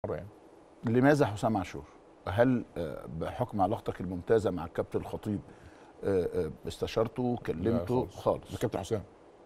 مره يعني لماذا حسام عاشور؟ هل آه، بحكم علاقتك الممتازه مع الكابتن الخطيب آه، آه، استشرته كلمته ده خالص كابتن حسام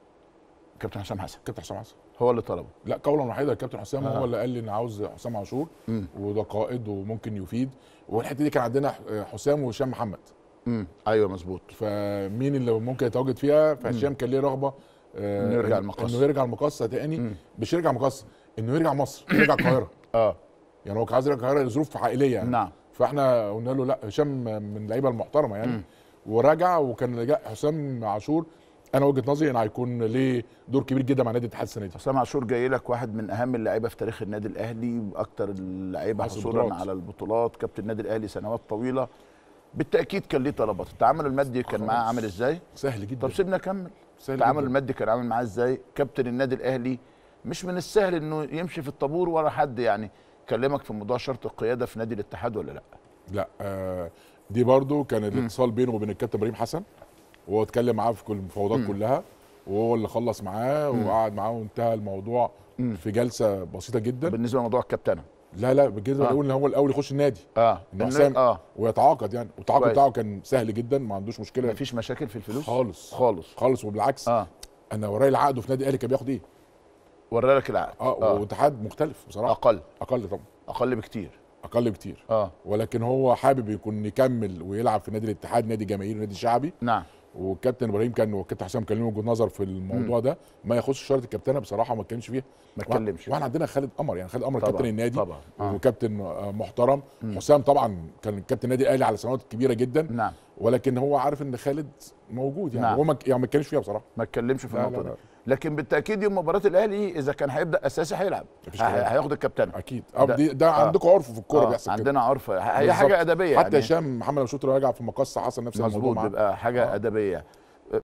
كابتن حسام حسن كابتن حسام حسن هو اللي طلبه لا قولا واحدا الكابتن حسام آه. هو اللي قال لي انا عاوز حسام عاشور مم. وده قائد وممكن يفيد والحته دي كان عندنا حسام وهشام محمد امم ايوه مظبوط فمين اللي ممكن يتواجد فيها فهشام كان ليه رغبه آه، إنه يرجع إن- المقص. انه يرجع المقصه تاني مم. مش يرجع المقص انه يرجع مصر يرجع القاهره اه يعني هو كان عايز يرجع القاهره لظروف عائليه يعني نعم فاحنا قلنا له لا هشام من اللعيبه المحترمه يعني مم. ورجع وكان جاء حسام عاشور انا وجهه نظري انه هيكون ليه دور كبير جدا مع نادي الاتحاد السنه دي حسام عاشور جاي لك واحد من اهم اللعيبه في تاريخ النادي الاهلي واكثر اللعيبه حصل حصولا بطولات. على البطولات كابتن النادي الاهلي سنوات طويله بالتاكيد كان ليه طلبات التعامل المادي كان معاه خلاص. عامل ازاي سهل جدا طب سيبنا اكمل سهل التعامل جداً. المادي كان عامل معاه ازاي كابتن النادي الاهلي مش من السهل انه يمشي في الطابور ورا حد يعني كلمك في موضوع شرط القياده في نادي الاتحاد ولا لا لا آه دي برضو كان الاتصال بينه وبين الكابتن ابراهيم حسن وهو اتكلم معاه في كل المفاوضات مم. كلها وهو اللي خلص معاه مم. وقعد معاه وانتهى الموضوع مم. في جلسه بسيطه جدا بالنسبه لموضوع الكابتنه لا لا بالجزء آه. بيقول ان هو الاول يخش النادي اه إنه إنه- حسام اه ويتعاقد يعني والتعاقد كويس. بتاعه كان سهل جدا ما عندوش مشكله مفيش مشاكل في الفلوس خالص خالص خالص وبالعكس اه انا ورايا العقد في نادي الاهلي كان بياخد ايه؟ ورالك العقد اه, آه. واتحاد مختلف بصراحه اقل اقل طبعا اقل بكتير اقل بكتير اه ولكن هو حابب يكون يكمل ويلعب في نادي الاتحاد نادي جماهيري نادي شعبي نعم والكابتن ابراهيم كان والكابتن حسام كان له وجهه نظر في الموضوع ده ما يخص شرط الكابتنه بصراحه ما اتكلمش فيها ما اتكلمش واحنا عندنا خالد قمر يعني خالد قمر طبعاً، كابتن النادي طبعا آه. وكابتن آه، محترم مم. حسام طبعا كان كابتن النادي الاهلي على سنوات كبيره جدا نعم ولكن هو عارف ان خالد موجود يعني نعم. هو ما يعني ما اتكلمش فيها بصراحه ما اتكلمش في لا، النقطه لا، دي لا. لكن بالتاكيد يوم مباراه الاهلي اذا كان هيبدا اساسي هيلعب مفيش ه- كلام. هياخد الكابتنه اكيد اه ده- ده, ده آه. عندكم عرف في الكوره آه، بيحصل كده عندنا عرف هي بالظبط. حاجه ادبيه حتى يعني هشام محمد لو شوتر راجع في المقص حصل نفس الموضوع مظبوط معاه بيبقى حاجه آه. ادبيه